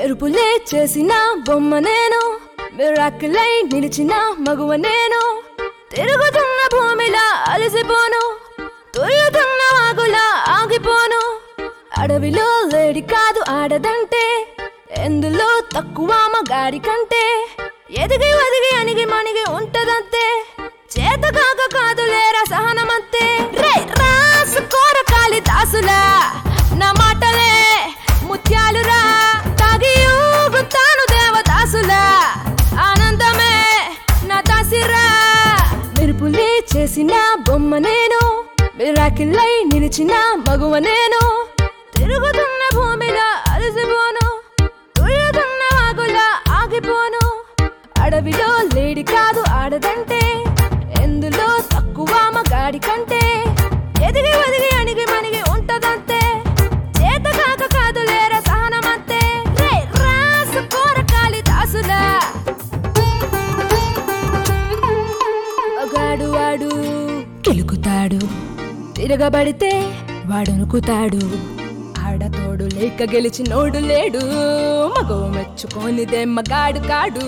మెరుపులే చేసిన బొమ్మ నేను మిరాకిలై నిలిచిన మగువ నేను తిరుగుతున్న భూమిలా అలసిపోను తుల్లుతున్న వాగులా ఆగిపోను అడవిలో లేడి కాదు ఆడదంటే ఎందులో తక్కువ మగాడి కంటే ఎదిగి ఒదిగి అణిగి మణిగి ఉంటదంతే చేత కాక కాదు లేరా సహనమంతే రే రాసుకోర కాలి దాసులా నా మాటలే ముత్యాలురా తాగి ఊగుతాను దేవదాసులా ఆనందమే నా దాసిరా మెరుపులే చేసిన బొమ్మ నేను మిరాకిల్లై నిలిచిన మగువ నేను తిరుగుతున్న భూమిలో అలసిపోను తుళ్ళుతున్న వాగులా ఆగిపోను అడవిలో లేడి కాదు ఆడదంటే ఎందులో తక్కువ మగాడి కంటే ఎదిగి ఒదిగి అణిగి మణిగి ఉంటదంతే చేత కాక కాదు లేరా సహనమంతే రే రాసుకోర కాలి దాసులా మగాడు వాడు కిలుకుతాడు తిరగబడితే వాడనుకుతాడు ఆడతోడు లేక గెలిచినోడు లేడు మగవ మెచ్చుకోనిదే మగాడు కాడు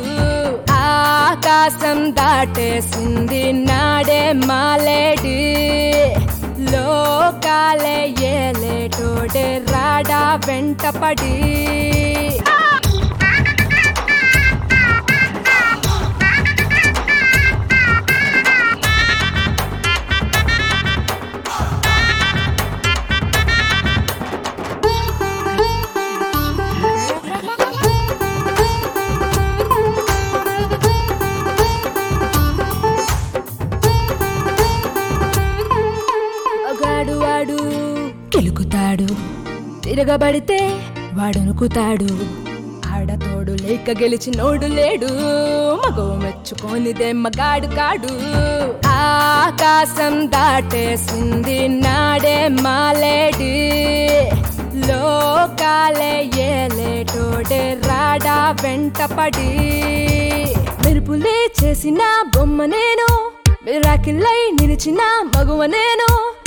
ఆకాశం దాటేసింది నాడే మాలేడి లోకాలే ఏలేటోడే రాడా వెంటపడి మగాడు వాడు కిలుకుతాడు తిరగబడితే వాడనుకుతాడు ఆడతోడు లేక గెలిచినోడు లేడు మగవ మెచ్చుకోనిదే మగాడు కాడు ఆకాశం దాటేసింది నాడే మాలేడి లోకాలే ఏలేటోడే రాడా వెంటపడి మెరుపులే చేసిన బొమ్మ నేను మిరాకిల్లై నిలిచిన మగువ నేను